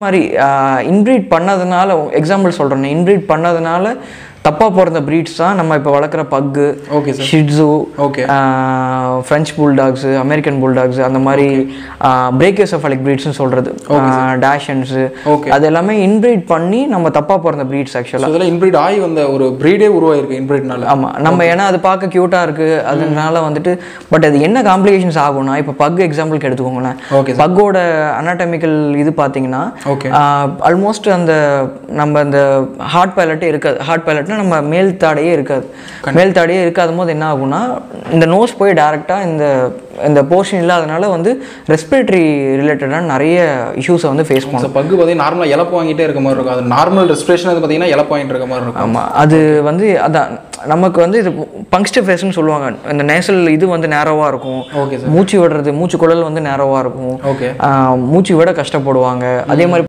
மாதிரி இன்ப்ரீட் பண்ணதுனால எக்ஸாம்பிள் சொல்கிறேன் இன்ப்ரீட் பண்ணதுனால தப்பாக பிறந்த ப்ரீட்ஸ் தான் நம்ம இப்போ வளர்க்குற pug okay sir shih tzu okay French bulldogs American bulldogs அந்த மாதிரி பிரேக்கோசெஃபாலிக் ப்ரீட்ஸ்னு சொல்கிறது டேஷன்ஸு Okay. அது எல்லாமே இன்ப்ரீட் பண்ணி நம்ம தப்பாக பிறந்த ப்ரீட்ஸ் ஆக்சுவலாக ஸோ இதெல்லாம் இன்பிரீட் ஆகி வந்த ஒரு ப்ரீடே உருவாயிருக்கு இன்பிரீட்னால ஆமாம் நம்ம ஏன்னா அது பார்க்க க்யூட்டாக இருக்குது அதனால வந்துட்டு பட் அது என்ன காம்ப்ளிகேஷன்ஸ் ஆகும்னா இப்போ பக் எக்ஸாம்பிளுக்கு எடுத்துக்கோங்களேன் ஓகே பக்கோட அனாட்டமிக்கல் இது பார்த்தீங்கன்னா ஓகே ஆல்மோஸ்ட் அந்த நம்ம அந்த ஹார்ட் பைலட்டே இருக்காது ஹார்ட் பைலட்னா நம்ம மேல் தாடையே இருக்காது மேல் தாடையே இருக்காத போது என்ன ஆகும்னா இந்த நோஸ் போய் டேரெக்டாக இந்த இந்த போர்ஷன் இல்லாதனால வந்து ரெஸ்பிரேட்டரி ரிலேட்டடான நிறைய இஷ்யூஸை வந்து ஃபேஸ் பண்ணும் ஸோ பக்கு பார்த்தீங்கன்னா நார்மலாக இழப்பு வாங்கிட்டே இருக்க மாதிரி இருக்கும் அது நார்மல் ரெஸ்பிரேஷன் அது பார்த்தீங்கன்னா இழப்பு வாங்கிட்டு இருக்க மாதிரி இருக்கும் ஆமாம் அது வந்து அதான் நமக்கு வந்து இது பங்ஸ்டர் ஃபேஸ்னு சொல்லுவாங்க இந்த நேசல் இது வந்து நேரோவாக இருக்கும் ஓகே சார் மூச்சு விடுறது மூச்சு குழல் வந்து நேரோவாக இருக்கும் ஓகே ஆஹ் மூச்சு விட கஷ்டப்படுவாங்க அதே மாதிரி